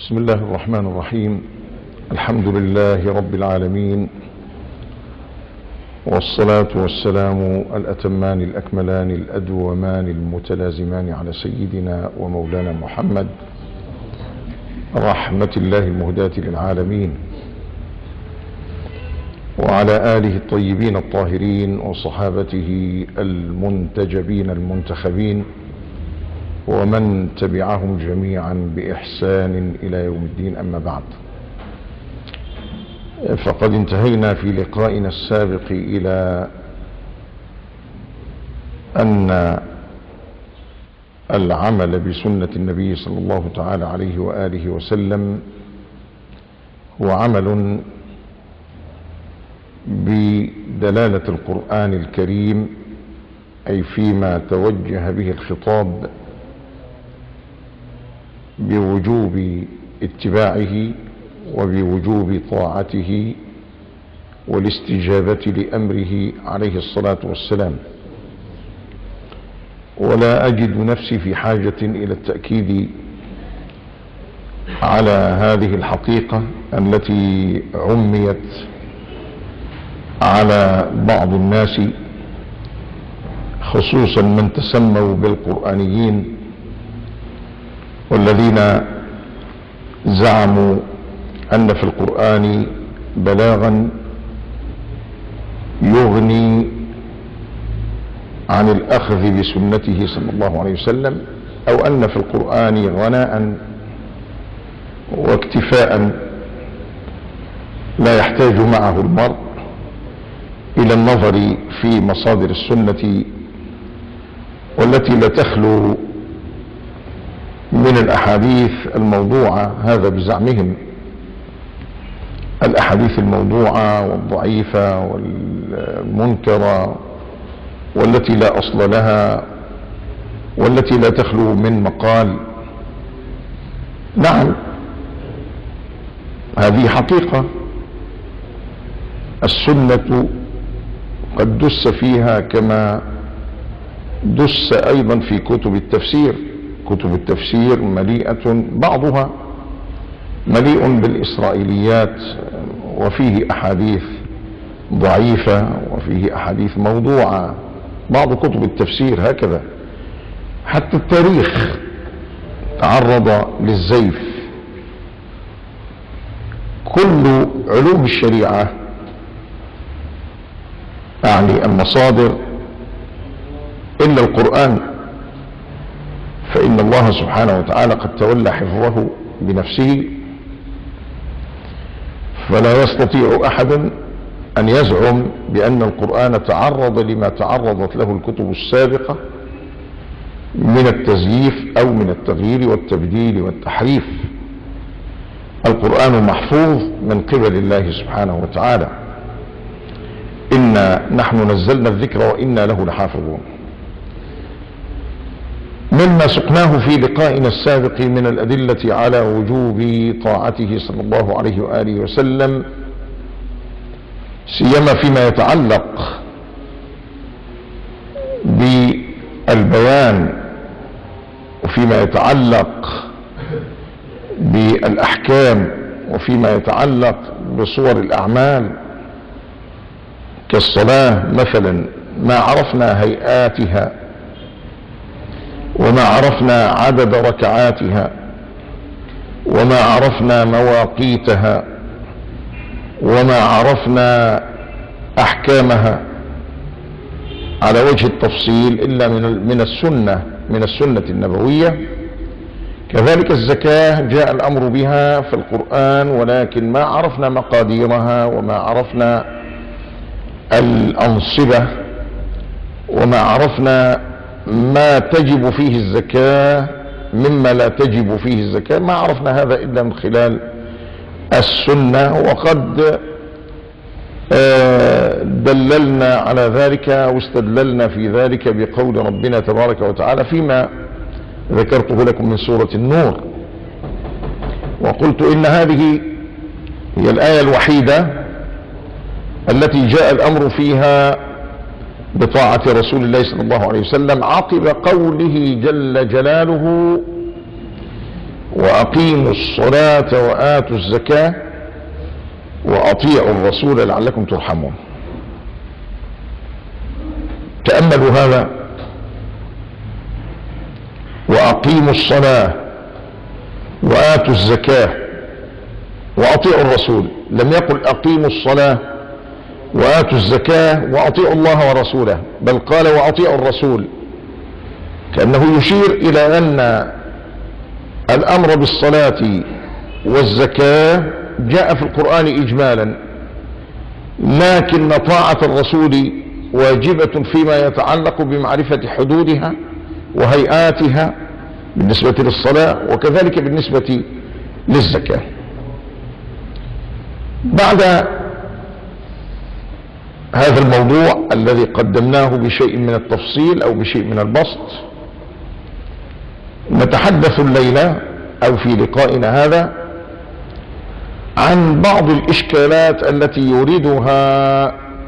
بسم الله الرحمن الرحيم الحمد لله رب العالمين والصلاة والسلام الأتمان الأكملان الأدومان المتلازمان على سيدنا ومولانا محمد رحمة الله المهداة للعالمين وعلى آله الطيبين الطاهرين وصحابته المنتجبين المنتخبين ومن تبعهم جميعا بإحسان إلى يوم الدين أما بعد فقد انتهينا في لقائنا السابق إلى أن العمل بسنة النبي صلى الله تعالى عليه وآله وسلم هو عمل بدلالة القرآن الكريم أي فيما توجه به الخطاب بوجوب اتباعه وبوجوب طاعته والاستجابة لأمره عليه الصلاة والسلام ولا أجد نفسي في حاجة إلى التأكيد على هذه الحقيقة التي عميت على بعض الناس خصوصا من تسموا بالقرآنيين والذين زعموا أن في القرآن بلاغا يغني عن الأخذ بسنته صلى الله عليه وسلم أو أن في القرآن غناء واكتفاء لا يحتاج معه المرء إلى النظر في مصادر السنة والتي لا تخلو من الأحاديث الموضوعة هذا بزعمهم الأحاديث الموضوعة والضعيفة والمنكرة والتي لا أصل لها والتي لا تخلو من مقال نعم هذه حقيقة السنة قد دس فيها كما دس أيضا في كتب التفسير كتب التفسير مليئة بعضها مليء بالإسرائيليات وفيه أحاديث ضعيفة وفيه أحاديث موضوعة بعض كتب التفسير هكذا حتى التاريخ تعرض للزيف كل علوم الشريعة أعني المصادر إلا القرآن فإن الله سبحانه وتعالى قد تولى حفظه بنفسه فلا يستطيع أحد أن يزعم بأن القرآن تعرض لما تعرضت له الكتب السابقة من التزييف أو من التغيير والتبديل والتحريف القرآن محفوظ من قبل الله سبحانه وتعالى إنا نحن نزلنا الذكر وإنا له لحافظون مما سقناه في لقائنا السابق من الأدلة على وجوب طاعته صلى الله عليه وآله وسلم سيما فيما يتعلق بالبيان وفيما يتعلق بالأحكام وفيما يتعلق بصور الأعمال كالصلاة مثلا ما عرفنا هيئاتها وما عرفنا عدد ركعاتها وما عرفنا مواقيتها وما عرفنا احكامها على وجه التفصيل الا من من السنه من السنه النبويه كذلك الزكاه جاء الامر بها في القران ولكن ما عرفنا مقاديرها وما عرفنا الانصبه وما عرفنا ما تجب فيه الزكاه مما لا تجب فيه الزكاه ما عرفنا هذا الا من خلال السنة وقد دللنا على ذلك واستدللنا في ذلك بقول ربنا تبارك وتعالى فيما ذكرته لكم من سورة النور وقلت إن هذه هي الآية الوحيدة التي جاء الأمر فيها بطاعة رسول الله صلى الله عليه وسلم عقب قوله جل جلاله وأقيموا الصلاة وآتوا الزكاة وأطيعوا الرسول لعلكم ترحمون تأملوا هذا وأقيموا الصلاة وآتوا الزكاة وأطيعوا الرسول لم يقل أقيموا الصلاة وآتوا الزكاة وأطيعوا الله ورسوله بل قال وأطيعوا الرسول كأنه يشير إلى أن الأمر بالصلاة والزكاة جاء في القرآن إجمالا لكن طاعة الرسول واجبة فيما يتعلق بمعرفة حدودها وهيئاتها بالنسبة للصلاة وكذلك بالنسبة للزكاة بعد هذا الموضوع الذي قدمناه بشيء من التفصيل او بشيء من البسط نتحدث الليلة او في لقائنا هذا عن بعض الاشكالات التي يريدها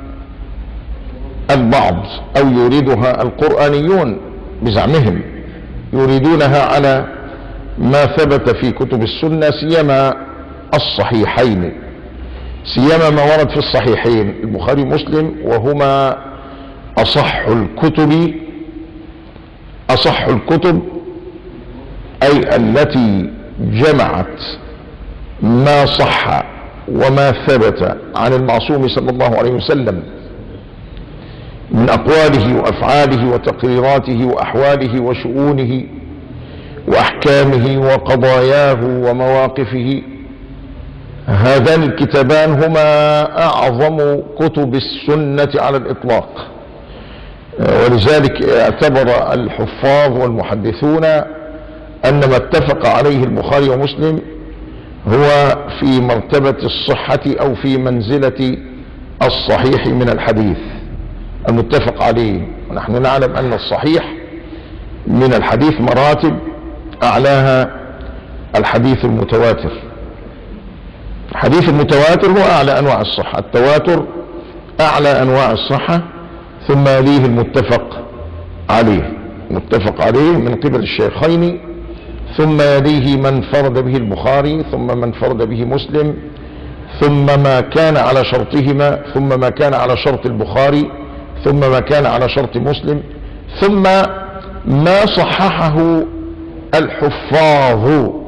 البعض او يريدها القرآنيون بزعمهم يريدونها على ما ثبت في كتب السنة سيما الصحيحين سيما ما ورد في الصحيحين البخاري ومسلم وهما أصح الكتب أصح الكتب أي التي جمعت ما صح وما ثبت عن المعصوم صلى الله عليه وسلم من أقواله وأفعاله وتقريراته وأحواله وشؤونه وأحكامه وقضاياه ومواقفه هذان الكتابان هما أعظم كتب السنة على الإطلاق ولذلك اعتبر الحفاظ والمحدثون أن ما اتفق عليه البخاري ومسلم هو في مرتبة الصحة أو في منزلة الصحيح من الحديث المتفق عليه ونحن نعلم أن الصحيح من الحديث مراتب أعلاها الحديث المتواتر الحديث المتواتر هو أعلى أنواع الصحة التواتر أعلى أنواع الصحة ثم يليه المتفق عليه متفق عليه من قبل الشيخين ثم يليه من فرد به البخاري ثم من فرد به مسلم ثم ما كان على شرطهما ثم ما كان على شرط البخاري ثم ما كان على شرط مسلم ثم ما صححه الحفاظ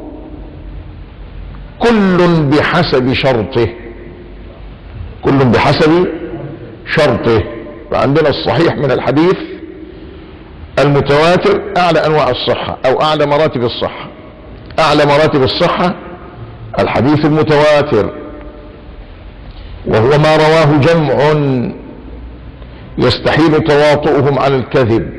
كل بحسب شرطه كل بحسب شرطه فعندنا الصحيح من الحديث المتواتر اعلى انواع الصحة او اعلى مراتب الصحة اعلى مراتب الصحة الحديث المتواتر وهو ما رواه جمع يستحيل تواطؤهم على الكذب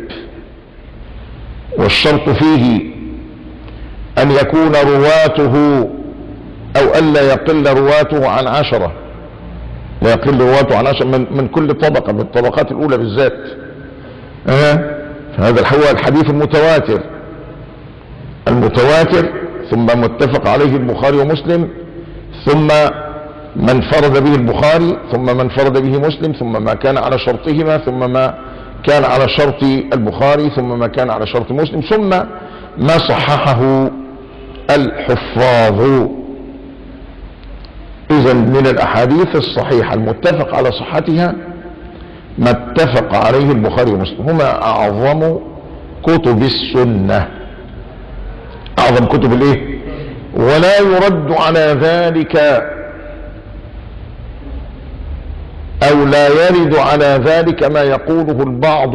والشرط فيه ان يكون رواته او الا يقل رواته عن عشرة لا يقل رواته عن عشرة من, من كل طبقة من الطبقات الاولى بالذات أه؟ فهذا هو الحديث المتواتر المتواتر ثم متفق عليه البخاري ومسلم ثم من فرد به البخاري ثم من فرد به مسلم ثم ما كان على شرطهما ثم ما كان على شرط البخاري ثم ما كان على شرط مسلم ثم ما صححه الحفاظ اذا من الاحاديث الصحيحة المتفق على صحتها ما اتفق عليه البخاري ومسلم هما اعظم كتب السنة اعظم كتب الايه ولا يرد على ذلك او لا يرد على ذلك ما يقوله البعض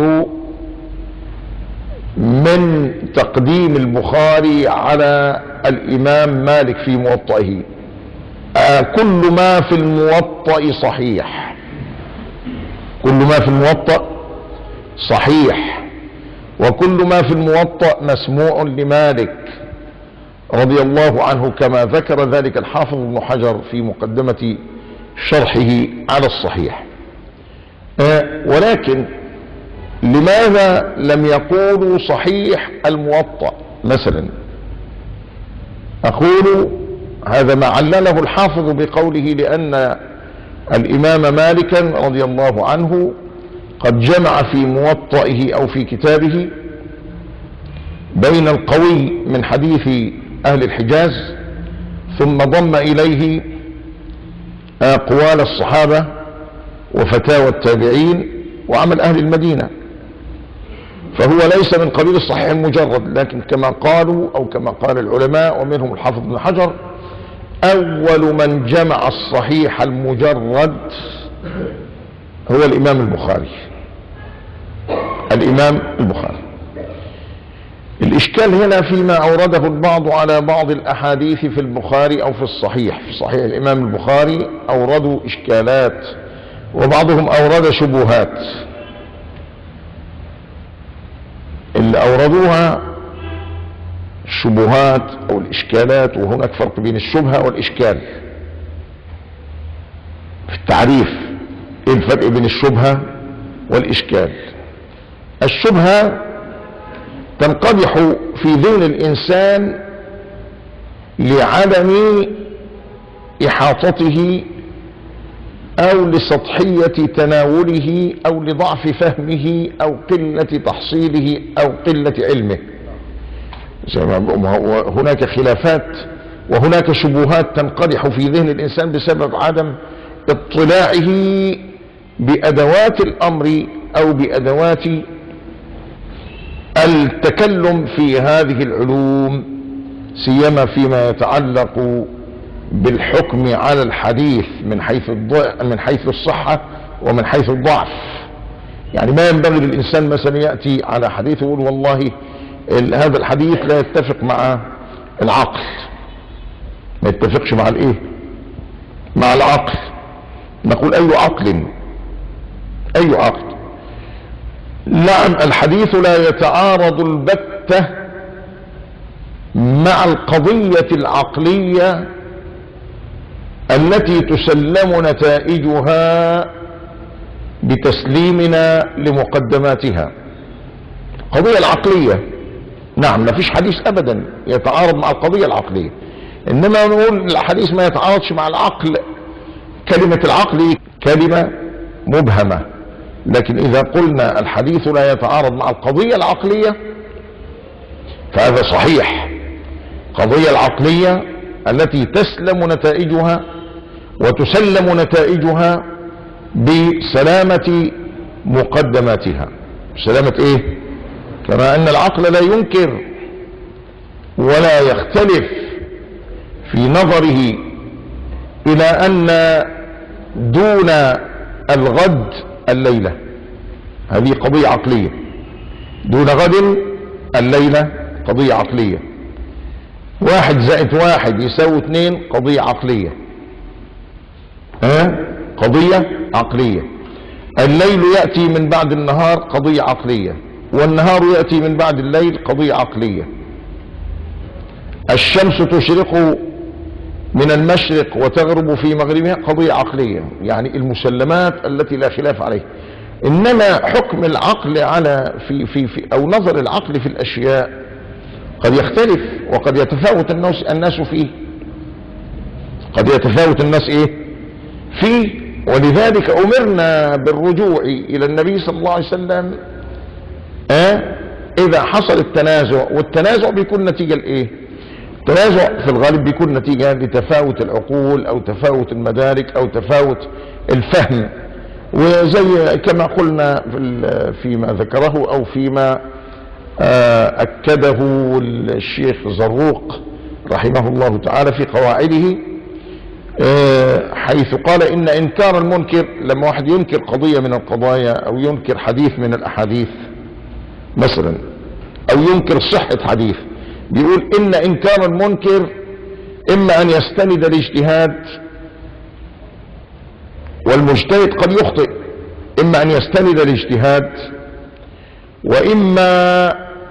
من تقديم البخاري على الامام مالك في موطئه آه كل ما في الموطأ صحيح كل ما في الموطأ صحيح وكل ما في الموطأ مسموع لمالك رضي الله عنه كما ذكر ذلك الحافظ ابن حجر في مقدمة شرحه على الصحيح آه ولكن لماذا لم يقولوا صحيح الموطأ مثلا أقول هذا ما علله الحافظ بقوله لأن الإمام مالكا رضي الله عنه قد جمع في موطئه أو في كتابه بين القوي من حديث أهل الحجاز ثم ضم إليه أقوال الصحابة وفتاوى التابعين وعمل أهل المدينة فهو ليس من قبيل الصحيح المجرد لكن كما قالوا أو كما قال العلماء ومنهم الحافظ بن حجر أول من جمع الصحيح المجرد هو الإمام البخاري الإمام البخاري الإشكال هنا فيما أورده البعض على بعض الأحاديث في البخاري أو في الصحيح في صحيح الإمام البخاري أوردوا إشكالات وبعضهم أورد شبهات اللي أوردوها الشبهات أو الإشكالات وهناك فرق بين الشبهة والإشكال في التعريف إيه الفرق بين الشبهة والإشكال الشبهة تنقدح في ذهن الإنسان لعدم إحاطته أو لسطحية تناوله أو لضعف فهمه أو قلة تحصيله أو قلة علمه هناك خلافات وهناك شبهات تنقدح في ذهن الإنسان بسبب عدم اطلاعه بأدوات الأمر أو بأدوات التكلم في هذه العلوم سيما فيما يتعلق بالحكم على الحديث من حيث من حيث الصحة ومن حيث الضعف يعني ما ينبغي للإنسان مثلا يأتي على حديث يقول والله هذا الحديث لا يتفق مع العقل ما يتفقش مع الايه مع العقل نقول اي عقل اي عقل نعم الحديث لا يتعارض البتة مع القضية العقلية التي تسلم نتائجها بتسليمنا لمقدماتها القضية العقلية نعم ما فيش حديث ابدا يتعارض مع القضية العقلية انما نقول الحديث ما يتعارضش مع العقل كلمة العقل كلمة مبهمة لكن اذا قلنا الحديث لا يتعارض مع القضية العقلية فهذا صحيح القضية العقلية التي تسلم نتائجها وتسلم نتائجها بسلامة مقدماتها سلامة ايه كما ان العقل لا ينكر ولا يختلف في نظره الى ان دون الغد الليلة هذه قضية عقلية دون غد الليلة قضية عقلية واحد زائد واحد يساوي اثنين قضية عقلية ها قضية عقلية الليل يأتي من بعد النهار قضية عقلية والنهار يأتي من بعد الليل قضية عقلية الشمس تشرق من المشرق وتغرب في مغربها قضية عقلية يعني المسلمات التي لا خلاف عليها إنما حكم العقل على في في في أو نظر العقل في الأشياء قد يختلف وقد يتفاوت الناس الناس فيه قد يتفاوت الناس إيه فيه ولذلك أمرنا بالرجوع إلى النبي صلى الله عليه وسلم اه إذا حصل التنازع والتنازع بيكون نتيجة لإيه التنازع في الغالب بيكون نتيجة لتفاوت العقول أو تفاوت المدارك أو تفاوت الفهم وزي كما قلنا فيما ذكره أو فيما أكده الشيخ زروق رحمه الله تعالى في قواعده حيث قال إن إنكار المنكر لما واحد ينكر قضية من القضايا أو ينكر حديث من الأحاديث مثلا أو ينكر صحة حديث بيقول إن إنكار المنكر إما أن يستند الاجتهاد والمجتهد قد يخطئ إما أن يستند الاجتهاد وإما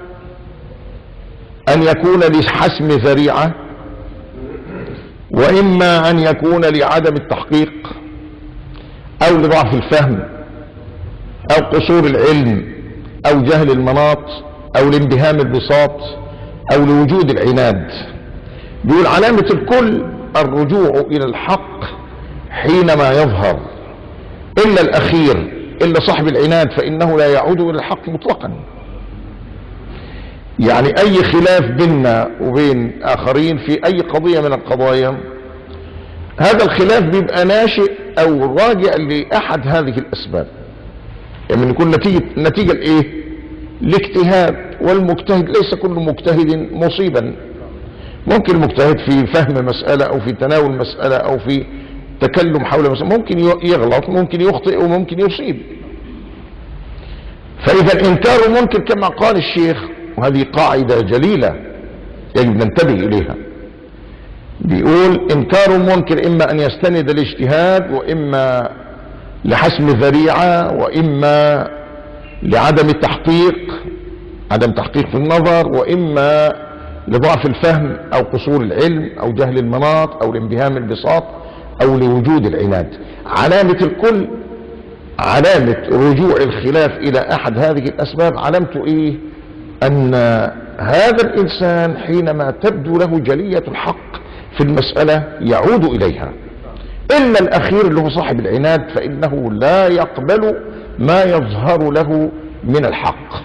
أن يكون لحسم ذريعة وإما أن يكون لعدم التحقيق أو لضعف الفهم أو قصور العلم أو جهل المناط أو لانبهام البساط أو لوجود العناد بيقول علامة الكل الرجوع إلى الحق حينما يظهر إلا الأخير إلا صاحب العناد فإنه لا يعود إلى الحق مطلقا يعني اي خلاف بيننا وبين اخرين في اي قضية من القضايا هذا الخلاف بيبقى ناشئ او راجع لاحد هذه الاسباب يعني يكون نتيجة نتيجة لايه الاجتهاد والمجتهد ليس كل مجتهد مصيبا ممكن المجتهد في فهم مسألة او في تناول مسألة او في تكلم حول مسألة ممكن يغلط ممكن يخطئ وممكن يصيب فاذا الانكار المنكر كما قال الشيخ وهذه قاعدة جليلة يجب ننتبه اليها بيقول انكار المنكر اما ان يستند الاجتهاد واما لحسم ذريعة واما لعدم التحقيق عدم تحقيق في النظر واما لضعف الفهم او قصور العلم او جهل المناط او لانبهام البساط او لوجود العناد علامة الكل علامة رجوع الخلاف الى احد هذه الاسباب علامته ايه ان هذا الانسان حينما تبدو له جلية الحق في المسألة يعود اليها الا الاخير اللي هو صاحب العناد فانه لا يقبل ما يظهر له من الحق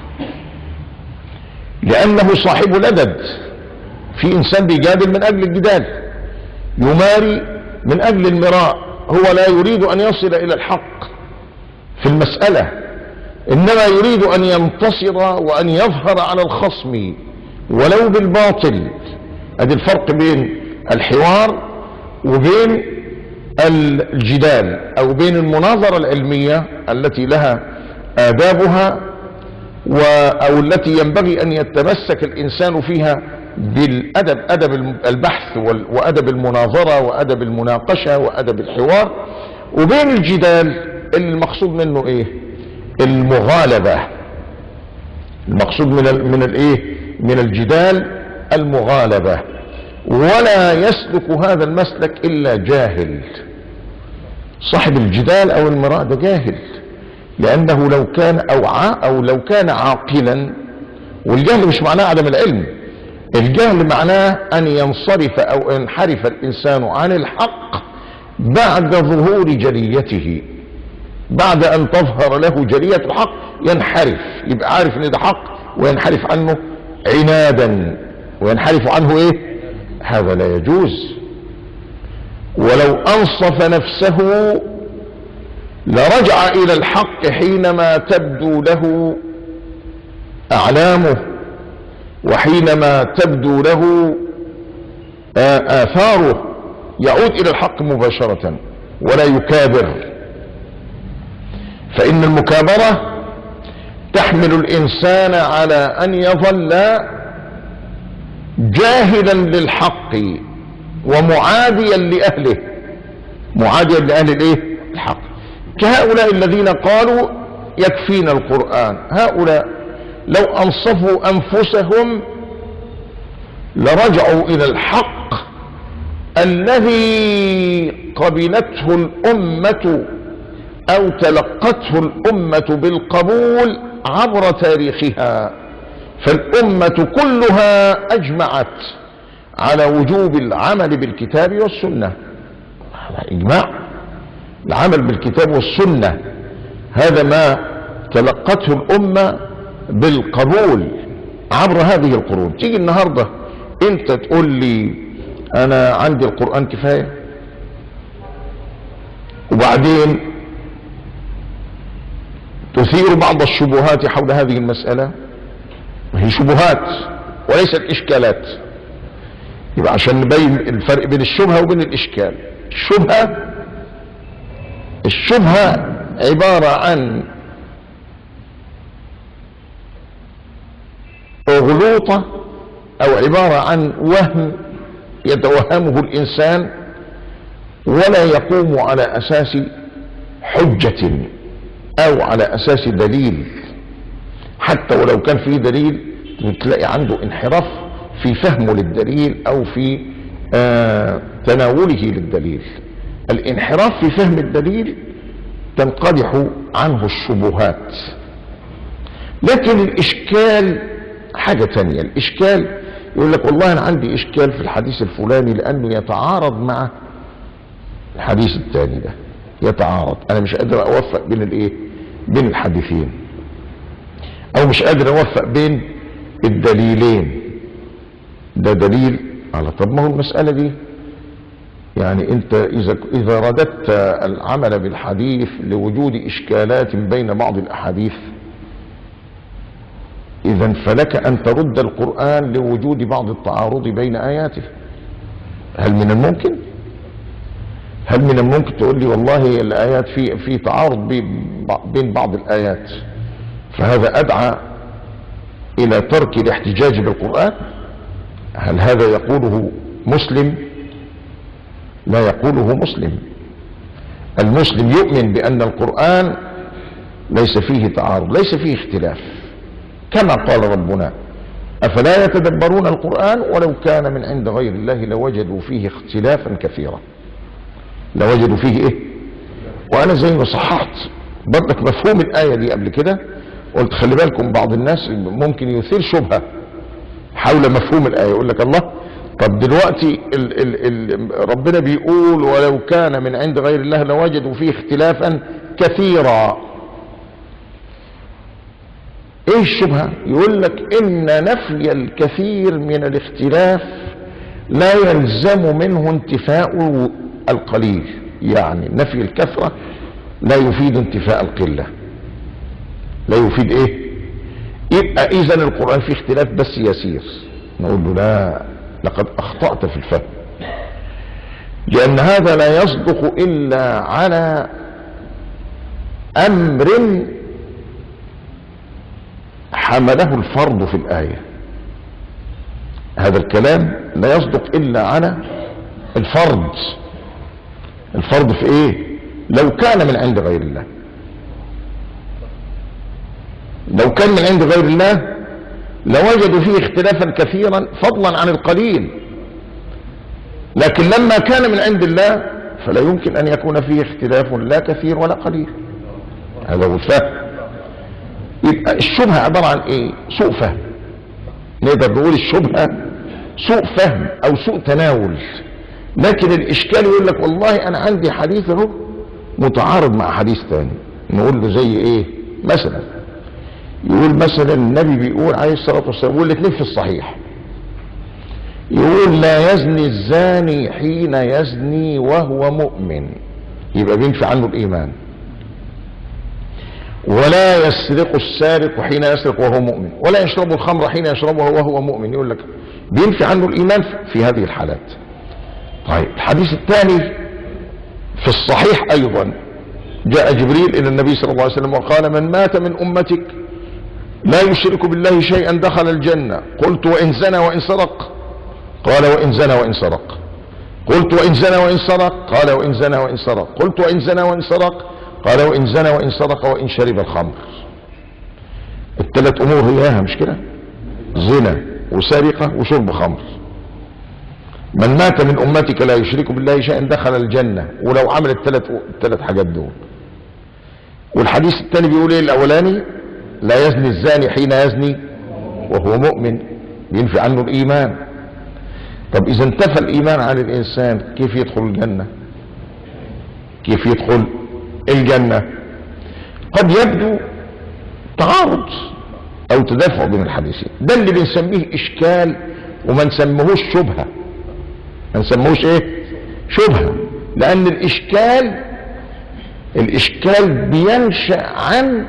لانه صاحب لدد في انسان بيجادل من اجل الجدال يماري من اجل المراء هو لا يريد ان يصل الى الحق في المسألة انما يريد ان ينتصر وان يظهر على الخصم ولو بالباطل ادي الفرق بين الحوار وبين الجدال او بين المناظرة العلمية التي لها آدابها و او التي ينبغي ان يتمسك الانسان فيها بالادب ادب البحث وادب المناظرة وادب المناقشة وادب الحوار وبين الجدال اللي المقصود منه ايه المغالبة المقصود من من الايه من الجدال المغالبة ولا يسلك هذا المسلك الا جاهل صاحب الجدال او المراء ده جاهل لانه لو كان او او لو كان عاقلا والجهل مش معناه عدم العلم الجهل معناه ان ينصرف او ينحرف الانسان عن الحق بعد ظهور جليته بعد ان تظهر له جلية الحق ينحرف يبقى عارف ان ده حق وينحرف عنه عنادا وينحرف عنه ايه هذا لا يجوز ولو انصف نفسه لرجع الى الحق حينما تبدو له اعلامه وحينما تبدو له اثاره يعود الى الحق مباشرة ولا يكابر فان المكابرة تحمل الانسان على ان يظل جاهلا للحق ومعاديا لاهله معاديا لاهل الايه الحق كهؤلاء الذين قالوا يكفينا القرآن هؤلاء لو انصفوا انفسهم لرجعوا الى الحق الذي قبلته الامة او تلقته الامة بالقبول عبر تاريخها فالامة كلها اجمعت على وجوب العمل بالكتاب والسنة هذا اجماع العمل بالكتاب والسنة هذا ما تلقته الامة بالقبول عبر هذه القرون تيجي النهاردة انت تقول لي انا عندي القرآن كفاية وبعدين تثير بعض الشبهات حول هذه المسألة هي شبهات وليست اشكالات يبقى عشان نبين الفرق بين الشبهة وبين الاشكال الشبهة الشبهة عبارة عن أغلوطة أو عبارة عن وهم يتوهمه الإنسان ولا يقوم على أساس حجة أو على أساس دليل حتى ولو كان فيه دليل تلاقي عنده انحراف في فهمه للدليل أو في آه تناوله للدليل الانحراف في فهم الدليل تنقدح عنه الشبهات لكن الإشكال حاجة تانية الإشكال يقول لك والله أنا عندي إشكال في الحديث الفلاني لأنه يتعارض مع الحديث التاني ده يتعارض أنا مش قادر أوفق بين الإيه بين الحديثين أو مش قادر أوفق بين الدليلين ده دليل على طب ما هو المسألة دي يعني انت اذا اذا رددت العمل بالحديث لوجود اشكالات بين بعض الاحاديث اذا فلك ان ترد القرآن لوجود بعض التعارض بين اياته هل من الممكن هل من الممكن تقول لي والله الايات في في تعارض بين بعض الايات فهذا ادعى الى ترك الاحتجاج بالقرآن هل هذا يقوله مسلم لا يقوله مسلم المسلم يؤمن بان القرآن ليس فيه تعارض ليس فيه اختلاف كما قال ربنا افلا يتدبرون القرآن ولو كان من عند غير الله لوجدوا فيه اختلافا كثيرا لوجدوا فيه ايه وانا زي ما صححت برضك مفهوم الايه دي قبل كده قلت خلي بالكم بعض الناس ممكن يثير شبهه حول مفهوم الايه يقول لك الله طب دلوقتي ال ال ال ربنا بيقول ولو كان من عند غير الله لوجدوا فيه اختلافا كثيرا ايه الشبهه يقول لك ان نفي الكثير من الاختلاف لا يلزم منه انتفاء القليل يعني نفي الكثرة لا يفيد انتفاء القلة لا يفيد ايه يبقى اذا القرآن فيه اختلاف بس يسير نقول له لا لقد اخطأت في الفهم لان هذا لا يصدق الا على امر حمله الفرض في الايه هذا الكلام لا يصدق الا على الفرض الفرض في ايه لو كان من عند غير الله لو كان من عند غير الله لوجدوا فيه اختلافا كثيرا فضلا عن القليل لكن لما كان من عند الله فلا يمكن ان يكون فيه اختلاف لا كثير ولا قليل هذا هو الفهم يبقى الشبهة عبارة عن ايه سوء فهم نقدر نقول الشبهة سوء فهم او سوء تناول لكن الاشكال يقول لك والله انا عندي حديث اهو متعارض مع حديث تاني نقول له زي ايه مثلا يقول مثلا النبي بيقول عليه الصلاة والسلام يقول الاثنين في الصحيح يقول لا يزني الزاني حين يزني وهو مؤمن يبقى بينفي عنه الايمان ولا يسرق السارق حين يسرق وهو مؤمن ولا يشرب الخمر حين يشربها وهو مؤمن يقول لك بينفي عنه الايمان في هذه الحالات طيب الحديث الثاني في الصحيح ايضا جاء جبريل الى النبي صلى الله عليه وسلم وقال من مات من امتك لا يشرك بالله شيئا دخل الجنة قلت وإن زنى وإن سرق قال وإن زنى وإن سرق قلت وإن زنى وإن سرق قال وإن زنى وإن سرق قلت وإن زنى وإن سرق قال وإن زنى وإن سرق وإن شرب الخمر الثلاث أمور هياها مش كده زنا وسرقة وشرب خمر من مات من امتك لا يشرك بالله شيئا دخل الجنة ولو عمل الثلاث الثلاث حاجات دول والحديث الثاني بيقول ايه الاولاني لا يزني الزاني حين يزني وهو مؤمن بينفي عنه الايمان طب اذا انتفى الايمان عن الانسان كيف يدخل الجنة كيف يدخل الجنة قد يبدو تعارض او تدافع بين الحديثين ده اللي بنسميه اشكال وما نسميهوش شبهه ما نسموهوش ايه شبهة لان الاشكال الاشكال بينشأ عن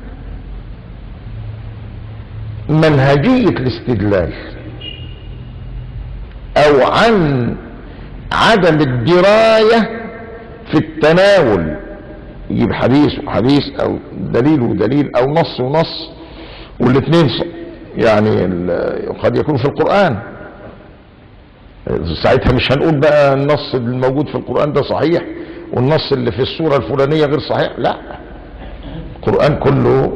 منهجية الاستدلال او عن عدم الدراية في التناول يجيب حديث وحديث او دليل ودليل او نص ونص والاثنين يعني قد يكون في القرآن ساعتها مش هنقول بقى النص الموجود في القرآن ده صحيح والنص اللي في السورة الفلانية غير صحيح لا القرآن كله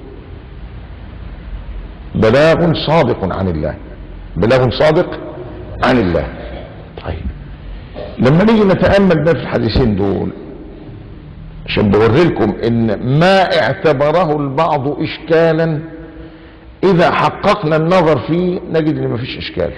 بلاغ صادق عن الله بلاغ صادق عن الله طيب لما نيجي نتأمل بقى في الحديثين دول عشان بوري لكم ان ما اعتبره البعض اشكالا اذا حققنا النظر فيه نجد ان مفيش اشكال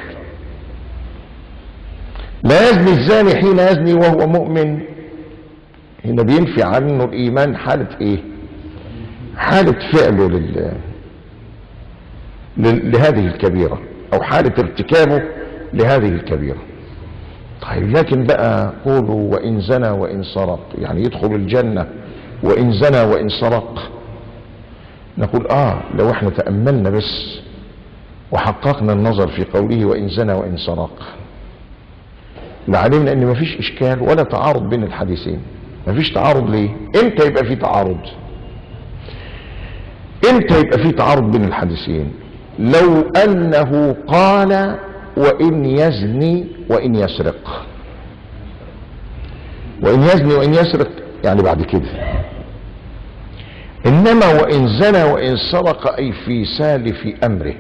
لا يزني الزاني حين يزني وهو مؤمن هنا بينفي عنه الايمان حالة ايه حالة فعله لله ل- لهذه الكبيرة او حالة ارتكابه لهذه الكبيرة طيب لكن بقى قولوا وان زنى وان سرق يعني يدخل الجنة وان زنى وان سرق نقول اه لو احنا تأملنا بس وحققنا النظر في قوله وان زنى وان سرق لعلمنا ان مفيش اشكال ولا تعارض بين الحديثين مفيش تعارض ليه امتى يبقى في تعارض امتى يبقى في تعارض بين الحديثين لو انه قال وان يزني وان يسرق وان يزني وان يسرق يعني بعد كده انما وان زنى وان سرق اي في سالف امره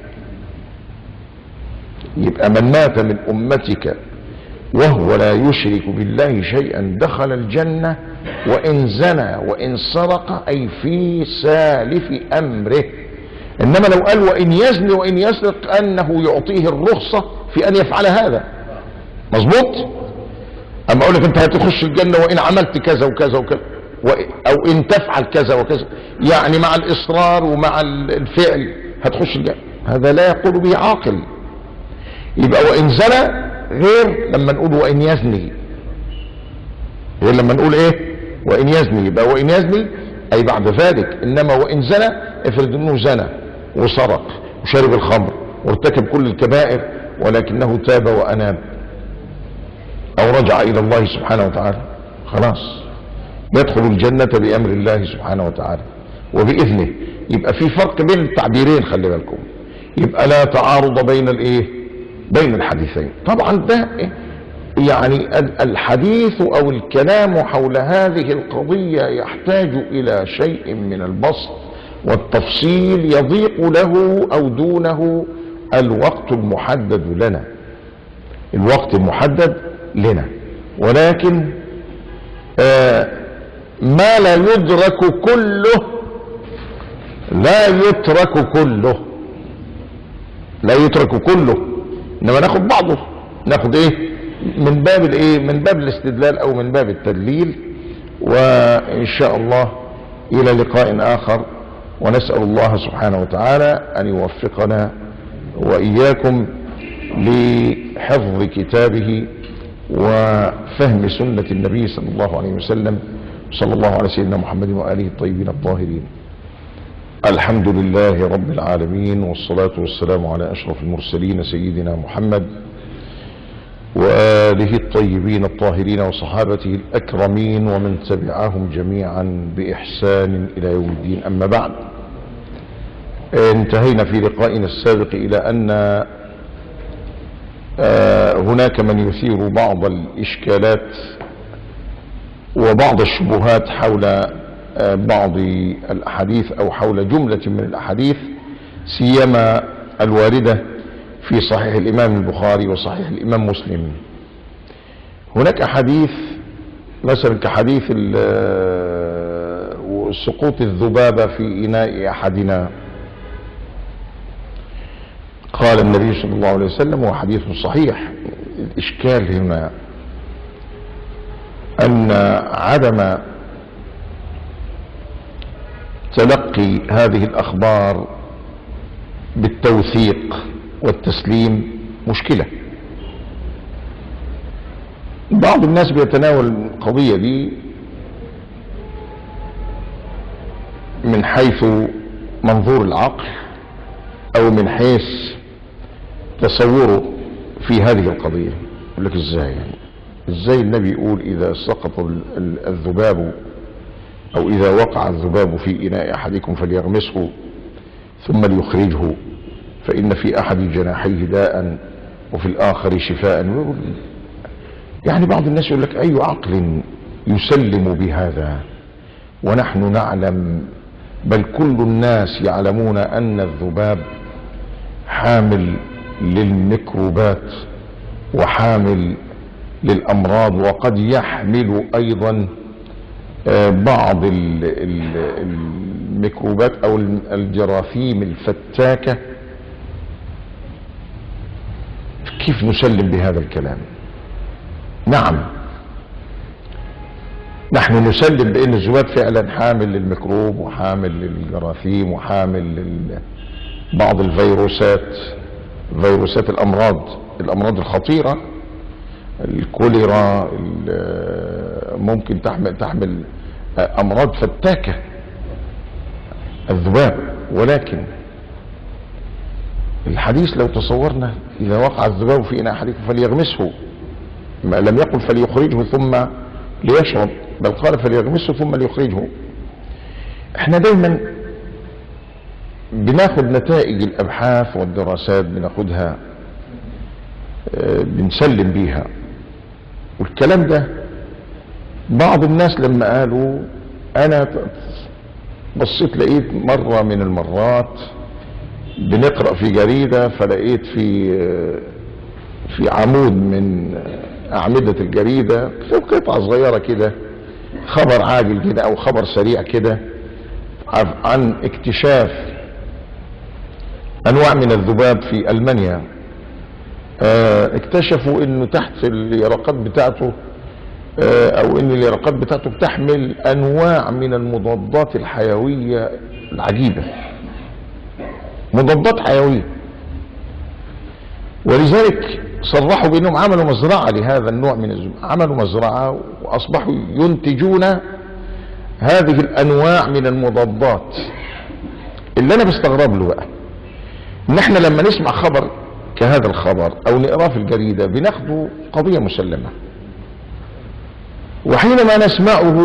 يبقى من مات من امتك وهو لا يشرك بالله شيئا دخل الجنة وإن زنى وإن سرق أي في سالف أمره إنما لو قال وإن يزني وإن يسرق أنه يعطيه الرخصة في أن يفعل هذا مظبوط أما أقول لك أنت هتخش الجنة وإن عملت كذا وكذا وكذا و- أو إن تفعل كذا وكذا يعني مع الإصرار ومع الفعل هتخش الجنة هذا لا يقول به عاقل يبقى وإن زنى غير لما نقول وإن يزني غير لما نقول إيه وإن يزني يبقى وإن يزني أي بعد ذلك إنما وإن زنى افرض إنه زنى وسرق وشرب الخمر وارتكب كل الكبائر ولكنه تاب وأناب أو رجع إلى الله سبحانه وتعالى خلاص يدخل الجنة بأمر الله سبحانه وتعالى وبإذنه يبقى في فرق بين التعبيرين خلي بالكم يبقى لا تعارض بين الايه بين الحديثين طبعا ده يعني ال- الحديث او الكلام حول هذه القضية يحتاج الى شيء من البسط والتفصيل يضيق له او دونه الوقت المحدد لنا الوقت المحدد لنا ولكن آه ما لا يدرك كله لا يترك كله لا يترك كله انما ناخد بعضه ناخد ايه من باب الايه من باب الاستدلال او من باب التدليل وان شاء الله الى لقاء اخر ونسال الله سبحانه وتعالى ان يوفقنا واياكم لحفظ كتابه وفهم سنه النبي صلى الله عليه وسلم صلى الله على سيدنا محمد واله الطيبين الطاهرين الحمد لله رب العالمين والصلاة والسلام على أشرف المرسلين سيدنا محمد وآله الطيبين الطاهرين وصحابته الأكرمين ومن تبعهم جميعا بإحسان إلى يوم الدين أما بعد انتهينا في لقائنا السابق إلى أن آه، هناك من يثير بعض الإشكالات وبعض الشبهات حول آه، بعض الأحاديث أو حول جملة من الأحاديث سيما الواردة في صحيح الإمام البخاري وصحيح الإمام مسلم هناك أحاديث مثلا كحديث ال- آه، سقوط الذبابة في إناء أحدنا قال النبي صلى الله عليه وسلم وحديث صحيح الإشكال هنا أن عدم تلقي هذه الأخبار بالتوثيق والتسليم مشكلة بعض الناس بيتناول القضية دي من حيث منظور العقل أو من حيث تصوره في هذه القضية يقول لك ازاي يعني ازاي النبي يقول إذا سقط ال- ال- الذباب أو إذا وقع الذباب في إناء أحدكم فليغمسه ثم ليخرجه فإن في أحد جناحيه داء وفي الآخر شفاء ويقول يعني بعض الناس يقول لك أي عقل يسلم بهذا ونحن نعلم بل كل الناس يعلمون أن الذباب حامل للميكروبات وحامل للأمراض وقد يحمل أيضا آه، بعض ال- ال- الميكروبات او الجراثيم الفتاكة كيف نسلم بهذا الكلام نعم نحن نسلم بان الذباب فعلا حامل للميكروب وحامل للجراثيم وحامل لل... بعض الفيروسات فيروسات الامراض الامراض الخطيرة الكوليرا ممكن تحمل تحمل امراض فتاكة الذباب ولكن الحديث لو تصورنا اذا وقع الذباب في اناء احدكم فليغمسه ما لم يقل فليخرجه ثم ليشرب بل قال فليغمسه ثم ليخرجه احنا دايما بناخد نتائج الابحاث والدراسات بناخدها آه، بنسلم بيها والكلام ده بعض الناس لما قالوا انا بصيت لقيت مرة من المرات بنقرأ في جريدة فلقيت في آه، في عمود من أعمدة الجريدة في قطعة صغيرة كده خبر عاجل كده أو خبر سريع كده عن اكتشاف أنواع من الذباب في ألمانيا اه اكتشفوا انه تحت اليرقات بتاعته اه او ان اليرقات بتاعته بتحمل انواع من المضادات الحيوية العجيبة مضادات حيوية ولذلك صرحوا بانهم عملوا مزرعة لهذا النوع من الزبون عملوا مزرعة واصبحوا ينتجون هذه الانواع من المضادات اللي انا بستغرب له بقى ان احنا لما نسمع خبر كهذا الخبر او نقراه في الجريدة بناخده قضية مسلمة وحينما نسمعه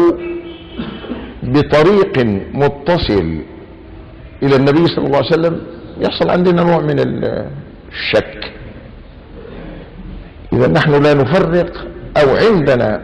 بطريق متصل الى النبي صلى الله عليه وسلم يحصل عندنا نوع من الشك اذا نحن لا نفرق او عندنا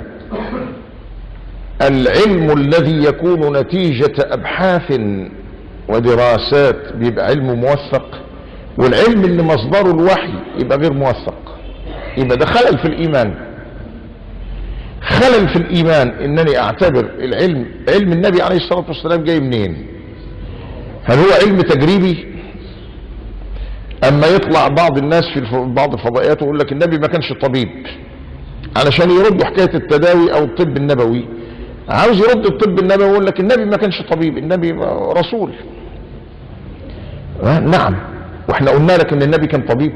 العلم الذي يكون نتيجة ابحاث ودراسات بيبقى علم موثق والعلم اللي مصدره الوحي يبقى غير موثق يبقى ده خلل في الايمان خلل في الايمان انني اعتبر العلم علم النبي عليه الصلاة والسلام جاي منين هل هو علم تجريبي اما يطلع بعض الناس في بعض الفضائيات ويقول لك النبي ما كانش طبيب علشان يردوا حكاية التداوي او الطب النبوي عاوز يرد الطب النبوي ويقول لك النبي ما كانش طبيب النبي رسول نعم واحنا قلنا لك ان النبي كان طبيب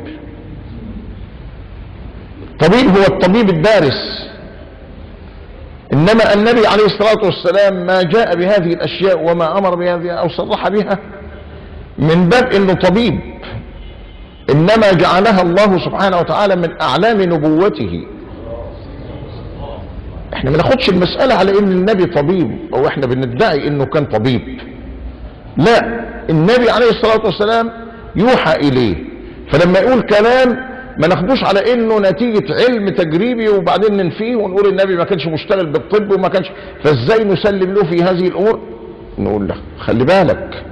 طبيب هو الطبيب الدارس انما النبي عليه الصلاة والسلام ما جاء بهذه الاشياء وما امر بهذه او صرح بها من باب انه طبيب انما جعلها الله سبحانه وتعالى من اعلام نبوته احنا ما ناخدش المسألة على ان النبي طبيب او احنا بندعي انه كان طبيب لا النبي عليه الصلاة والسلام يوحى اليه فلما يقول كلام ما ناخدوش على انه نتيجة علم تجريبي وبعدين ننفيه ونقول النبي ما كانش مشتغل بالطب وما كانش فازاي نسلم له في هذه الامور نقول له خلي بالك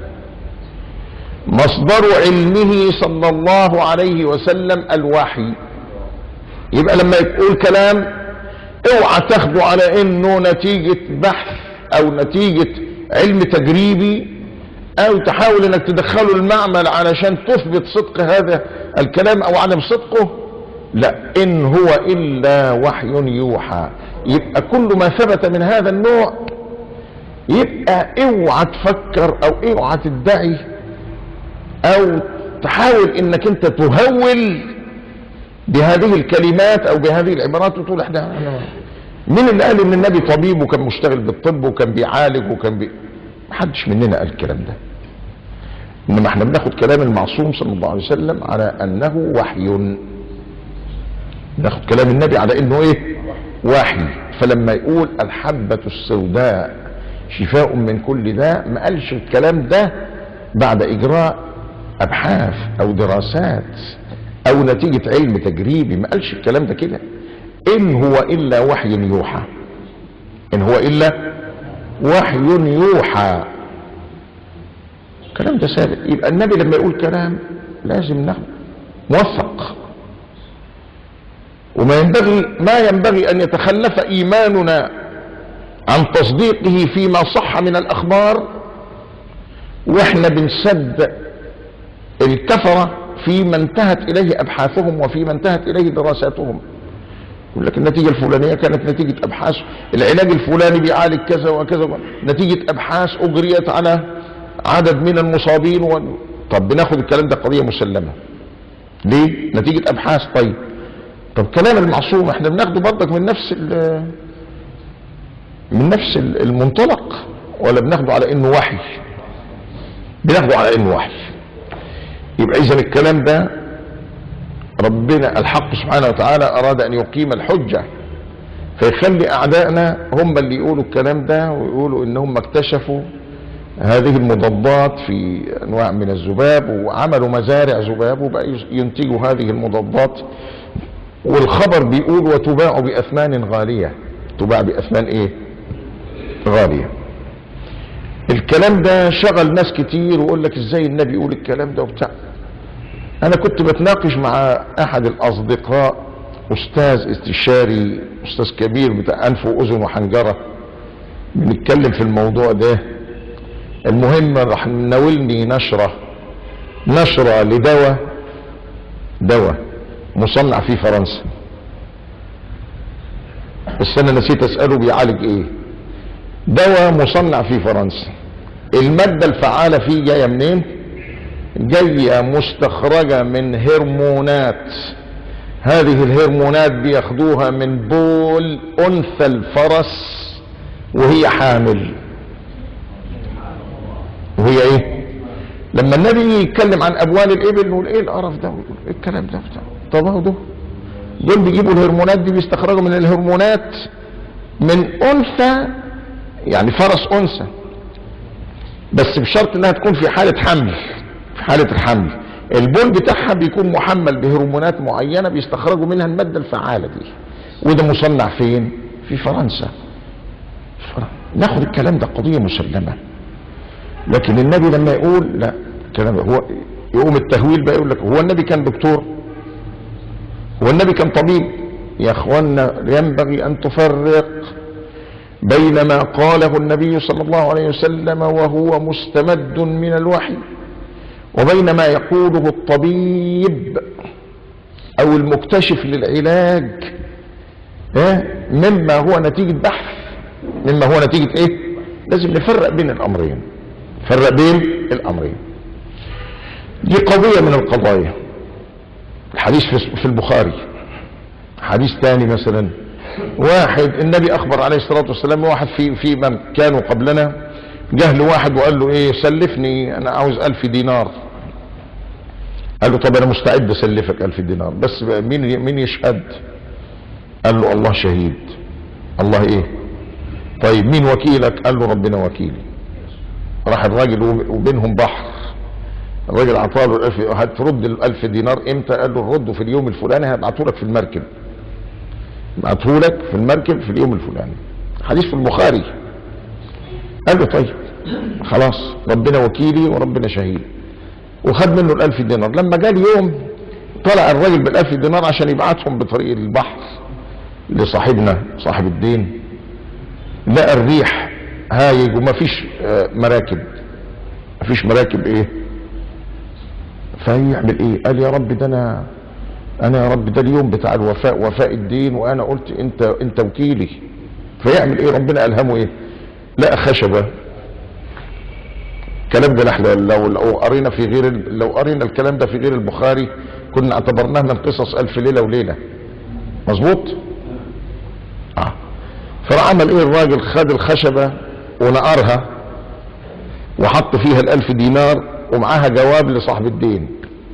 مصدر علمه صلى الله عليه وسلم الوحي يبقى لما يقول كلام اوعى تاخده على انه نتيجة بحث او نتيجة علم تجريبي او تحاول انك تدخله المعمل علشان تثبت صدق هذا الكلام او عدم صدقه لا ان هو الا وحي يوحى يبقى كل ما ثبت من هذا النوع يبقى اوعى تفكر او اوعى تدعي او تحاول انك انت تهول بهذه الكلمات او بهذه العبارات وتقول احنا مين اللي قال ان النبي طبيب وكان مشتغل بالطب وكان بيعالج وكان بي... محدش مننا قال الكلام ده انما احنا بناخد كلام المعصوم صلى الله عليه وسلم على انه وحي ناخد كلام النبي على انه ايه وحي فلما يقول الحبة السوداء شفاء من كل داء ما قالش الكلام ده بعد اجراء ابحاث او دراسات او نتيجة علم تجريبي ما قالش الكلام ده كده ان هو الا وحي يوحى ان هو الا وحي يوحى الكلام ده ثابت يبقى النبي لما يقول كلام لازم ناخده موثق وما ينبغي ما ينبغي ان يتخلف ايماننا عن تصديقه فيما صح من الاخبار واحنا بنصدق الكفرة فيما انتهت اليه ابحاثهم وفيما انتهت اليه دراساتهم يقول لك النتيجة الفلانية كانت نتيجة ابحاث العلاج الفلاني بيعالج كذا وكذا نتيجة ابحاث اجريت على عدد من المصابين و... طب بناخد الكلام ده قضية مسلمة ليه نتيجة ابحاث طيب طب كلام المعصوم احنا بناخده برضك من نفس من نفس المنطلق ولا بناخده على انه وحي بناخده على انه وحي يبقى اذا الكلام ده ربنا الحق سبحانه وتعالى اراد ان يقيم الحجة فيخلي اعدائنا هم اللي يقولوا الكلام ده ويقولوا ان هم اكتشفوا هذه المضادات في انواع من الذباب وعملوا مزارع ذباب وبقى ينتجوا هذه المضادات والخبر بيقول وتباع باثمان غاليه تباع باثمان ايه غاليه الكلام ده شغل ناس كتير ويقول لك ازاي النبي يقول الكلام ده وبتاع انا كنت بتناقش مع احد الاصدقاء استاذ استشاري استاذ كبير بتاع انف واذن وحنجره بنتكلم في الموضوع ده المهم راح ناولني نشرة نشرة لدواء دواء مصنع في فرنسا بس انا نسيت اسأله بيعالج ايه دواء مصنع في فرنسا المادة الفعالة فيه جاية منين جاية مستخرجة من هرمونات هذه الهرمونات بياخدوها من بول انثى الفرس وهي حامل وهي ايه لما النبي يتكلم عن ابوال الابل نقول ايه القرف ده ايه الكلام ده بتاع طب اهو ده دول بيجيبوا الهرمونات دي بيستخرجوا من الهرمونات من انثى يعني فرس انثى بس بشرط انها تكون في حالة حمل في حالة الحمل البول بتاعها بيكون محمل بهرمونات معينة بيستخرجوا منها المادة الفعالة دي وده مصنع فين في فرنسا ناخد الكلام ده قضية مسلمة لكن النبي لما يقول لا الكلام هو يقوم التهويل بقى يقول لك هو النبي كان دكتور هو النبي كان طبيب يا اخوانا ينبغي ان تفرق بين ما قاله النبي صلى الله عليه وسلم وهو مستمد من الوحي وبين ما يقوله الطبيب او المكتشف للعلاج مما هو نتيجة بحث مما هو نتيجة ايه لازم نفرق بين الامرين فرق بين الامرين دي قضية من القضايا الحديث في البخاري حديث ثاني مثلا واحد النبي اخبر عليه الصلاة والسلام واحد في في من كانوا قبلنا جه له واحد وقال له ايه سلفني انا عاوز الف دينار قال له طب انا مستعد اسلفك الف دينار بس مين مين يشهد قال له الله شهيد الله ايه طيب مين وكيلك قال له ربنا وكيلي راح الراجل وبينهم بحر الراجل اعطاه له الالف هترد الالف دينار امتى قال له رده في اليوم الفلاني هبعته لك في المركب بعته لك في المركب في اليوم الفلاني حديث في البخاري قال له طيب خلاص ربنا وكيلي وربنا شهيد وخد منه الالف دينار لما جاء اليوم طلع الراجل بالالف دينار عشان يبعتهم بطريق البحر لصاحبنا صاحب الدين لقى الريح هايج وما فيش آه، مراكب ما فيش مراكب ايه فيعمل ايه قال يا رب ده انا انا يا رب ده اليوم بتاع الوفاء وفاء الدين وانا قلت انت انت وكيلي فيعمل ايه ربنا الهمه ايه لقى خشبه الكلام ده نحن لو لو قرينا في غير لو قرينا الكلام ده في غير البخاري كنا اعتبرناه من قصص الف ليله وليله مظبوط اه فعمل ايه الراجل خد الخشبه ونقرها وحط فيها الالف دينار ومعاها جواب لصاحب الدين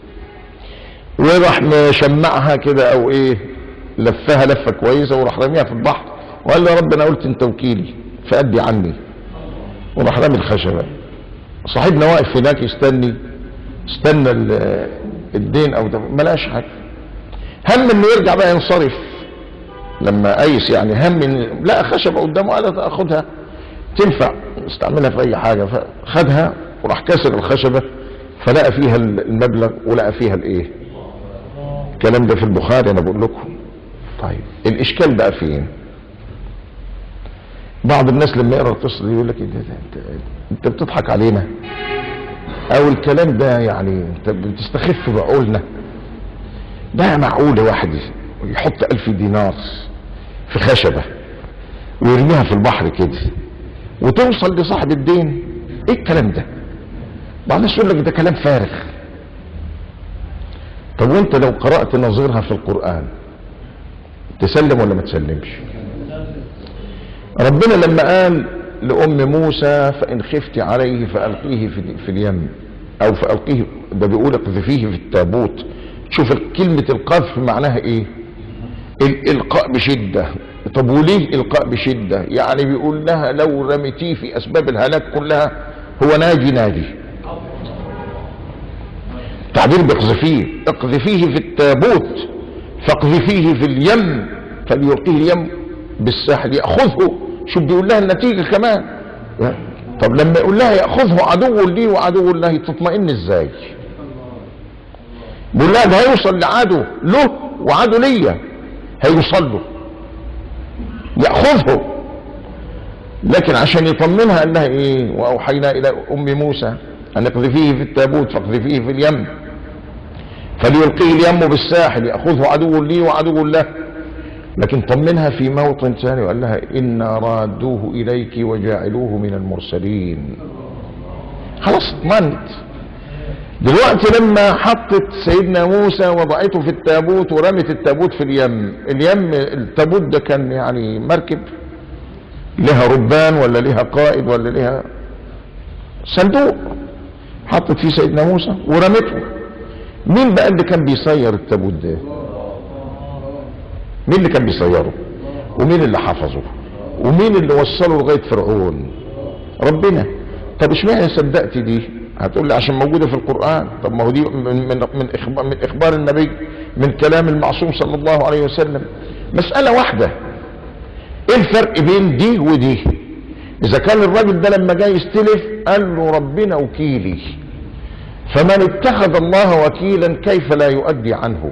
وراح مشمعها كده او ايه لفها لفه كويسه وراح رميها في البحر وقال له يا رب انا قلت انت وكيلي فادي عني وراح رمي الخشبه صاحبنا واقف هناك يستني استنى الدين او ده ما لقاش حاجه هم انه يرجع بقى ينصرف لما ايس يعني هم ان لقى خشبه قدامه قال اخدها تنفع استعملها في اي حاجة فخدها وراح كسر الخشبة فلقى فيها المبلغ ولقى فيها الايه الكلام ده في البخاري انا بقول لكم طيب الاشكال بقى فين بعض الناس لما يقرا القصه دي يقول لك إيه انت انت بتضحك علينا او الكلام ده يعني انت بتستخف بعقولنا ده معقول واحد يحط ألف دينار في خشبة ويرميها في البحر كده وتوصل لصاحب الدين ايه الكلام ده بعض الناس يقول لك ده كلام فارغ طب وانت لو قرأت نظيرها في القرآن تسلم ولا ما تسلمش ربنا لما قال لأم موسى فإن خفت عليه فألقيه في, في اليم أو فألقيه ده بيقول اقذفيه في التابوت شوف كلمة القذف معناها ايه الإلقاء بشدة طب وليه إلقاء بشدة يعني بيقول لها لو رميتيه في أسباب الهلاك كلها هو ناجي ناجي تعبير باقذفيه اقذفيه في التابوت فاقذفيه في اليم فليلقيه اليم بالساحل يأخذه شو بيقول لها النتيجة كمان طب لما يقول لها يأخذه عدو لي وعدو الله تطمئن ازاي بيقول لها ده هيوصل لعدو له وعدو ليا هيوصل له يأخذه لكن عشان يطمنها قال لها ايه واوحينا الى ام موسى ان اقذفيه في التابوت فاقذفيه في اليم فليلقيه اليم بالساحل ياخذه عدو لي وعدو له لكن طمنها في موطن ثاني وقال لها انا رادوه اليك وجاعلوه من المرسلين خلاص اطمنت دلوقتي لما حطت سيدنا موسى وضعته في التابوت ورمت التابوت في اليم اليم التابوت ده كان يعني مركب لها ربان ولا لها قائد ولا لها صندوق حطت فيه سيدنا موسى ورمته مين بقى اللي كان بيصير التابوت ده مين اللي كان بيصيره ومين اللي حفظه ومين اللي وصله لغايه فرعون ربنا طب اشمعنى صدقت دي هتقول لي عشان موجوده في القران طب ما هو دي من من من اخبار, من إخبار النبي من كلام المعصوم صلى الله عليه وسلم مساله واحده ايه الفرق بين دي ودي اذا كان الراجل ده لما جاي يستلف قال له ربنا وكيلي فمن اتخذ الله وكيلا كيف لا يؤدي عنه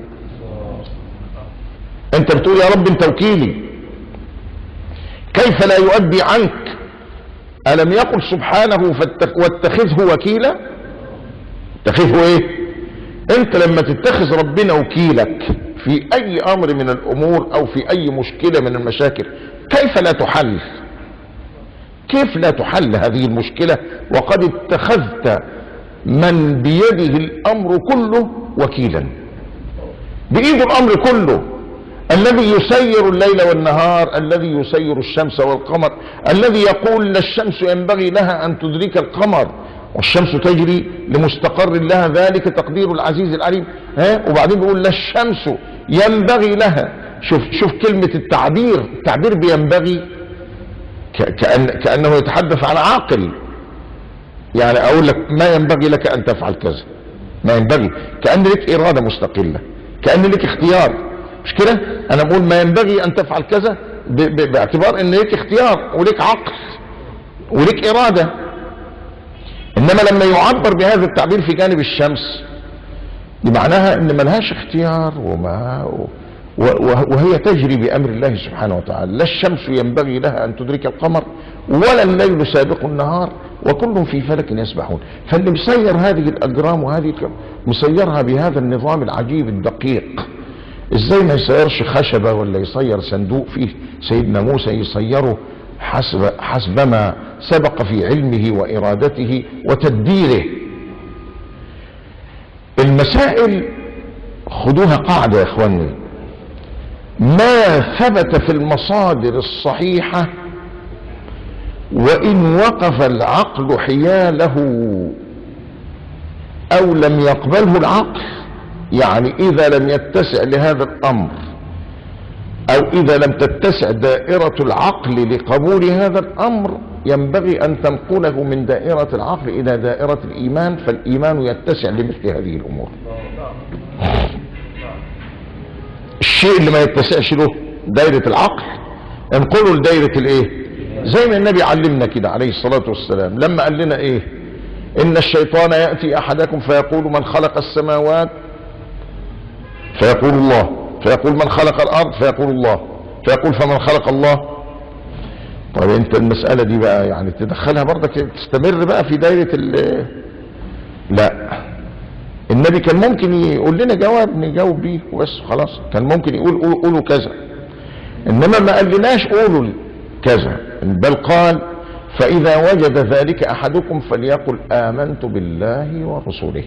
انت بتقول يا رب انت وكيلي كيف لا يؤدي عنك ألم يقل سبحانه واتخذه وكيلا اتخذه ايه انت لما تتخذ ربنا وكيلك في اي امر من الامور او في اي مشكلة من المشاكل كيف لا تحل كيف لا تحل هذه المشكلة وقد اتخذت من بيده الامر كله وكيلا بايده الامر كله الذي يسير الليل والنهار الذي يسير الشمس والقمر الذي يقول لا الشمس ينبغي لها ان تدرك القمر والشمس تجري لمستقر لها ذلك تقدير العزيز العليم ها وبعدين بيقول لا الشمس ينبغي لها شوف شوف كلمة التعبير التعبير بينبغي كأن كأنه يتحدث عن عاقل يعني اقول لك ما ينبغي لك ان تفعل كذا ما ينبغي كأن لك ارادة مستقلة كأن لك اختيار مش كده انا بقول ما ينبغي ان تفعل كذا باعتبار ان لك اختيار ولك عقل ولك ارادة انما لما يعبر بهذا التعبير في جانب الشمس بمعناها ان ملهاش اختيار وما وهي تجري بامر الله سبحانه وتعالى لا الشمس ينبغي لها ان تدرك القمر ولا الليل سابق النهار وكل في فلك يسبحون فاللي مسير هذه الاجرام وهذه مسيرها بهذا النظام العجيب الدقيق ازاي ما يصيرش خشبة ولا يصير صندوق فيه سيدنا موسى يصيره حسب, حسب ما سبق في علمه وارادته وتدبيره المسائل خدوها قاعدة يا اخواني ما ثبت في المصادر الصحيحة وان وقف العقل حياله او لم يقبله العقل يعني اذا لم يتسع لهذا الامر او اذا لم تتسع دائرة العقل لقبول هذا الامر ينبغي ان تنقله من دائرة العقل الى دائرة الايمان فالايمان يتسع لمثل هذه الامور الشيء اللي ما يتسعش له دائرة العقل انقله لدائرة الايه زي ما النبي علمنا كده عليه الصلاة والسلام لما قال لنا ايه ان الشيطان يأتي احدكم فيقول من خلق السماوات فيقول الله فيقول من خلق الارض فيقول الله فيقول فمن خلق الله طيب انت المسألة دي بقى يعني تدخلها برضك تستمر بقى في دايرة ال لا النبي كان ممكن يقول لنا جواب نجاوب بيه وبس خلاص كان ممكن يقول قولوا, قولوا كذا انما ما قالناش قولوا كذا بل قال فإذا وجد ذلك أحدكم فليقل آمنت بالله ورسوله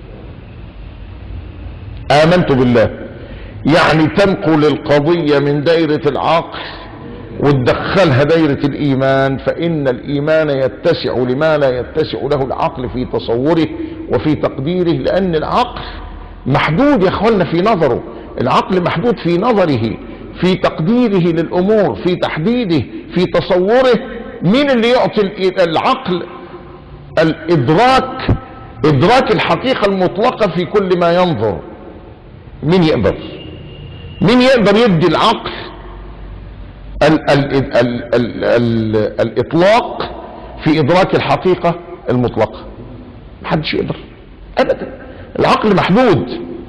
آمنت بالله يعني تنقل القضية من دائرة العقل وتدخلها دائرة الإيمان فإن الإيمان يتسع لما لا يتسع له العقل في تصوره وفي تقديره لأن العقل محدود يا أخوانا في نظره العقل محدود في نظره في تقديره للأمور في تحديده في تصوره مين اللي يعطي العقل الإدراك إدراك الحقيقة المطلقة في كل ما ينظر مين يقدر مين يقدر يدي العقل ال ال ال ال ال الاطلاق في ادراك الحقيقة المطلقة محدش يقدر ابدا العقل محدود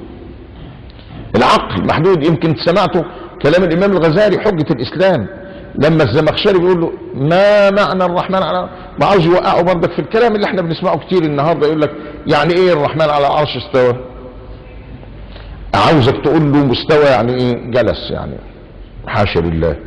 العقل محدود يمكن سمعتوا كلام الامام الغزالي حجة الاسلام لما الزمخشري بيقول له ما معنى الرحمن على ما عاوز يوقعه برضك في الكلام اللي احنا بنسمعه كتير النهارده يقول لك يعني ايه الرحمن على العرش استوى عاوزك تقول له مستوى يعني ايه جلس يعني حاشا لله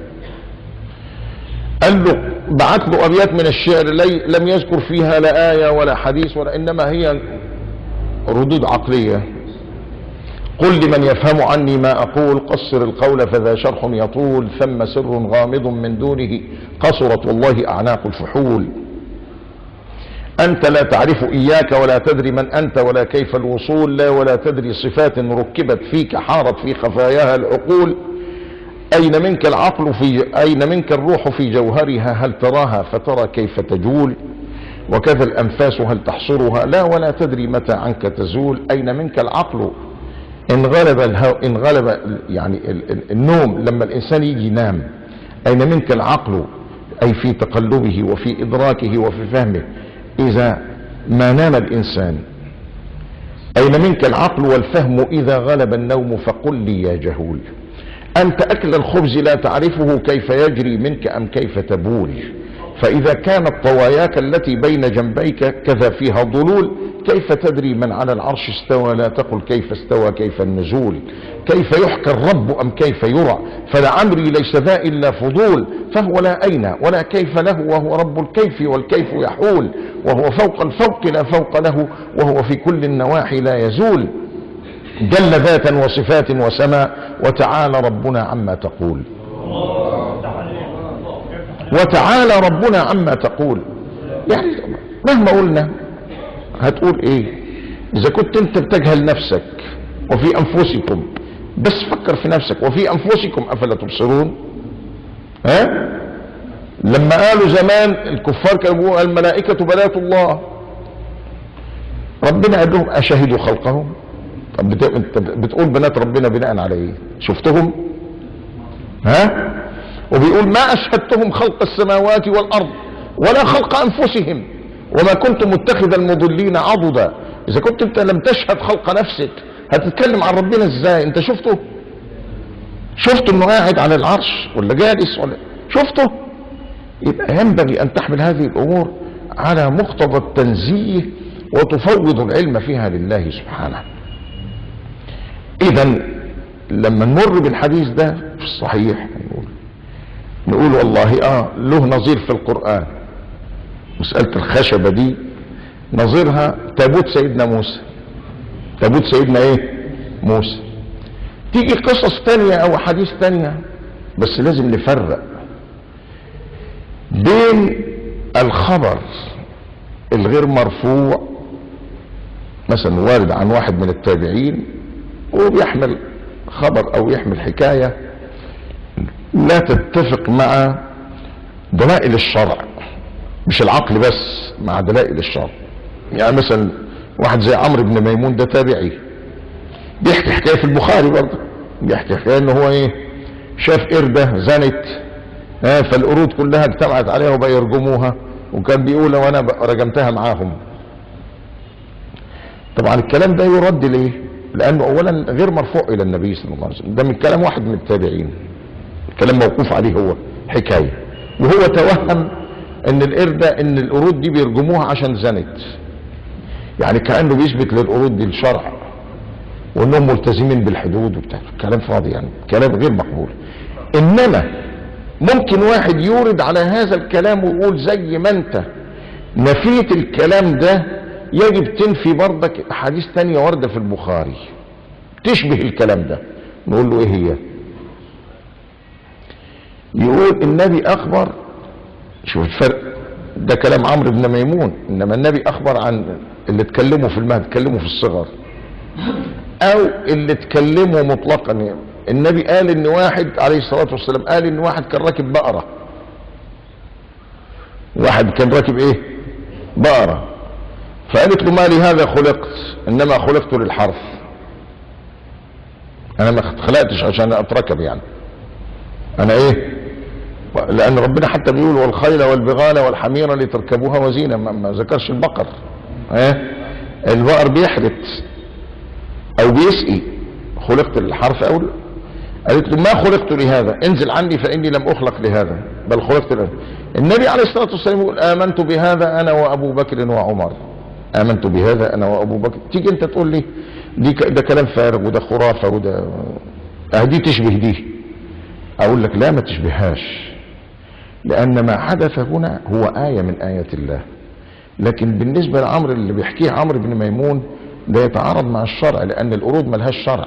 قال له بعت له ابيات من الشعر لي لم يذكر فيها لا آية ولا حديث ولا انما هي ردود عقلية قل لمن يفهم عني ما اقول قصر القول فذا شرح يطول ثم سر غامض من دونه قصرت والله اعناق الفحول أنت لا تعرف إياك ولا تدري من أنت ولا كيف الوصول لا ولا تدري صفات ركبت فيك حارت في خفاياها العقول أين منك العقل في أين منك الروح في جوهرها هل تراها فترى كيف تجول وكذا الأنفاس هل تحصرها لا ولا تدري متى عنك تزول أين منك العقل إن غلب الهو إن غلب يعني النوم لما الإنسان يجي ينام أين منك العقل أي في تقلبه وفي إدراكه وفي فهمه إذا ما نام الإنسان أين منك العقل والفهم إذا غلب النوم فقل لي يا جهول أنت أكل الخبز لا تعرفه كيف يجري منك أم كيف تبول فإذا كانت طواياك التي بين جنبيك كذا فيها ضلول كيف تدري من على العرش استوى لا تقل كيف استوى كيف النزول كيف يحكى الرب أم كيف يرى فلعمري ليس ذا إلا فضول فهو لا أين ولا كيف له وهو رب الكيف والكيف يحول وهو فوق الفوق لا فوق له وهو في كل النواحي لا يزول جل ذاتا وصفات وسماء وتعالى ربنا عما تقول وتعالى ربنا عما تقول يعني مهما قلنا هتقول ايه اذا كنت انت بتجهل نفسك وفي انفسكم بس فكر في نفسك وفي انفسكم افلا تبصرون ها لما قالوا زمان الكفار كانوا بيقولوا الملائكة بنات الله ربنا قال لهم اشهدوا خلقهم طب بت... انت بتقول بنات ربنا بناء على ايه شفتهم ها وبيقول ما اشهدتهم خلق السماوات والارض ولا خلق انفسهم وما كنت متخذ المضلين عضدا اذا كنت انت لم تشهد خلق نفسك هتتكلم عن ربنا ازاي انت شفته شفته انه قاعد على العرش ولا جالس ولا شفته يبقى ينبغي ان تحمل هذه الامور على مقتضى التنزيه وتفوض العلم فيها لله سبحانه اذا لما نمر بالحديث ده في الصحيح نقول نقول والله اه له نظير في القرآن مسألة الخشبة دي نظيرها تابوت سيدنا موسى تابوت سيدنا ايه موسى تيجي قصص تانية او حديث تانية بس لازم نفرق بين الخبر الغير مرفوع مثلا وارد عن واحد من التابعين وبيحمل خبر او يحمل حكاية لا تتفق مع دلائل الشرع مش العقل بس مع دلائل الشرع يعني مثلا واحد زي عمرو بن ميمون ده تابعي بيحكي حكاية في البخاري برضه بيحكي حكاية ان هو ايه شاف قردة زنت آه فالقرود كلها اجتمعت عليها وبقى يرجموها وكان بيقول وانا رجمتها معاهم طبعا الكلام ده يرد ليه لانه اولا غير مرفوع الى النبي صلى الله عليه وسلم ده من كلام واحد من التابعين كلام موقوف عليه هو حكاية وهو توهم ان القردة ان القرود دي بيرجموها عشان زنت يعني كأنه بيثبت للقرود دي الشرع وانهم ملتزمين بالحدود وبتاع كلام فاضي يعني كلام غير مقبول انما ممكن واحد يورد على هذا الكلام ويقول زي ما انت نفيت الكلام ده يجب تنفي برضك احاديث تانية واردة في البخاري تشبه الكلام ده نقول له ايه هي يقول النبي اخبر شوف الفرق ده كلام عمرو بن ميمون انما النبي اخبر عن اللي اتكلموا في المهد اتكلموا في الصغر او اللي اتكلموا مطلقا يعني النبي قال ان واحد عليه الصلاة والسلام قال ان واحد كان راكب بقرة واحد كان راكب ايه بقرة فقالت له ما لي هذا خلقت انما خلقت للحرث انا ما خلقتش عشان اتركب يعني انا ايه لان ربنا حتى بيقول والخيل والبغال والحمير لتركبوها وزينة ما, ما ذكرش البقر ايه البقر بيحرث او بيسقي خلقت للحرث او لا قالت له ما خلقت لهذا انزل عني فاني لم اخلق لهذا بل خلقت لهذا النبي عليه الصلاه والسلام يقول امنت بهذا انا وابو بكر وعمر امنت بهذا انا وابو بكر تيجي انت تقول لي دي ك- ده كلام فارغ وده خرافه وده اه دي تشبه دي اقول لك لا ما تشبههاش لان ما حدث هنا هو ايه من ايات الله لكن بالنسبه لعمرو اللي بيحكيه عمرو بن ميمون ده يتعارض مع الشرع لان القرود ملهاش شرع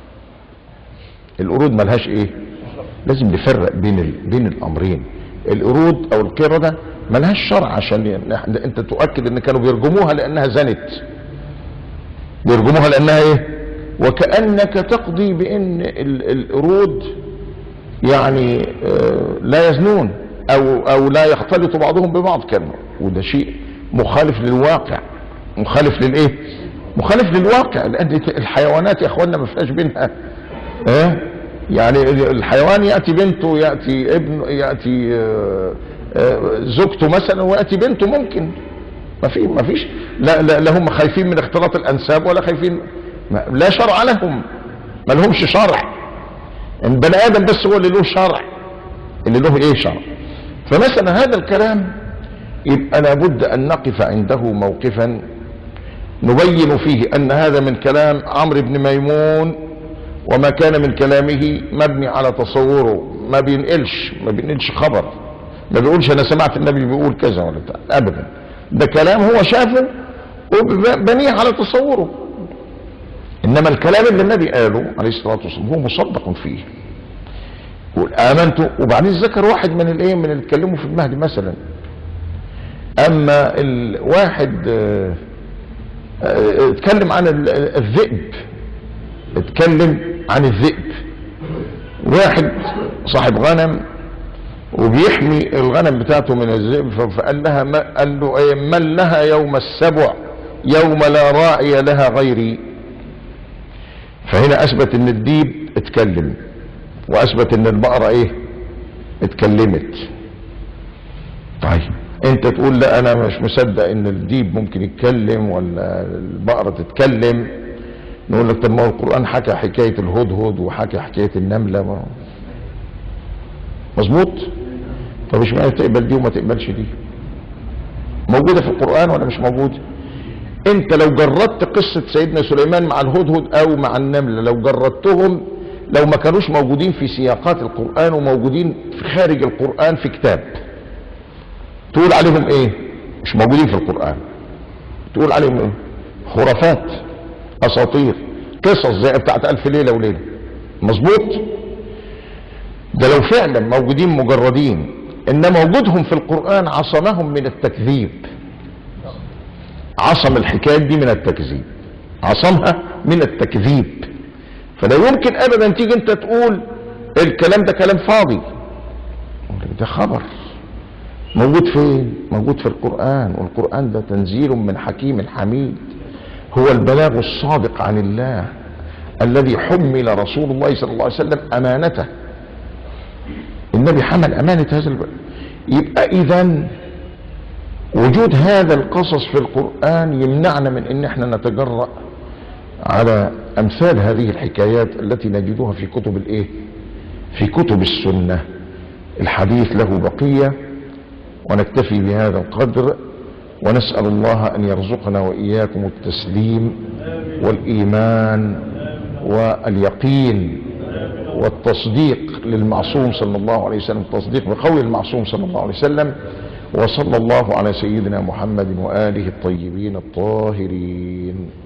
القرود ملهاش ايه لازم نفرق بين ال... بين الامرين القرود او القردة ملهاش شرع عشان ي- نح- انت تؤكد ان كانوا بيرجموها لانها زنت بيرجموها لانها ايه وكأنك تقضي بان ال- القرود يعني آه، لا يزنون او او لا يختلط بعضهم ببعض كان وده شيء مخالف للواقع مخالف للايه مخالف للواقع لان الحيوانات يا اخوانا ما فيهاش بينها ايه يعني الحيوان ياتي بنته ياتي ابن ياتي آه، آه، زوجته مثلا وياتي بنته ممكن ما في ما فيش لا, لا, لا هم خايفين من اختلاط الانساب ولا خايفين ما لا شرع لهم ما لهمش شرع البني ادم بس هو اللي له شرع اللي له ايه شرع فمثلا هذا الكلام يبقى لابد ان نقف عنده موقفا نبين فيه ان هذا من كلام عمرو بن ميمون وما كان من كلامه مبني على تصوره ما بينقلش ما بينقلش خبر ما بيقولش انا سمعت النبي بيقول كذا ولا بتاع ابدا ده كلام هو شافه وبنيه على تصوره انما الكلام اللي النبي قاله عليه الصلاه والسلام هو مصدق فيه يقول امنت وبعدين ذكر واحد من الايه من اللي اتكلموا في المهد مثلا اما الواحد آه، آه، اتكلم عن ال- الذئب اتكلم عن الذئب واحد صاحب غنم وبيحمي الغنم بتاعته من الذئب ف- فقال لها ما قال له ايه من لها يوم السبع يوم لا راعي لها غيري فهنا اثبت ان الديب اتكلم واثبت ان البقرة ايه اتكلمت طيب انت تقول لا انا مش مصدق ان الديب ممكن يتكلم ولا البقرة تتكلم نقول لك طب ما هو القرآن حكى حكاية الهدهد وحكى حكاية النملة ما مظبوط طب مش معنى تقبل دي وما تقبلش دي موجودة في القرآن ولا مش موجودة انت لو جردت قصة سيدنا سليمان مع الهدهد او مع النملة لو جردتهم لو ما كانوش موجودين في سياقات القرآن وموجودين في خارج القرآن في كتاب تقول عليهم ايه مش موجودين في القرآن تقول عليهم ايه خرافات اساطير قصص زي بتاعت الف ليلة وليلة مظبوط ده لو فعلا موجودين مجردين انما وجودهم في القرآن عصمهم من التكذيب عصم الحكايات دي من التكذيب عصمها من التكذيب فلا يمكن ابدا تيجي انت تقول الكلام ده كلام فاضي ده خبر موجود فين موجود في القرآن والقرآن ده تنزيل من حكيم حميد هو البلاغ الصادق عن الله الذي حمل رسول الله صلى الله عليه وسلم امانته النبي حمل امانه هذا البلاغ يبقى اذا وجود هذا القصص في القرآن يمنعنا من ان احنا نتجرأ على امثال هذه الحكايات التي نجدها في كتب الايه في كتب السنة الحديث له بقية ونكتفي بهذا القدر ونسأل الله ان يرزقنا واياكم التسليم والايمان واليقين والتصديق للمعصوم صلى الله عليه وسلم التصديق بقول المعصوم صلى الله عليه وسلم وصلى الله على سيدنا محمد وآله الطيبين الطاهرين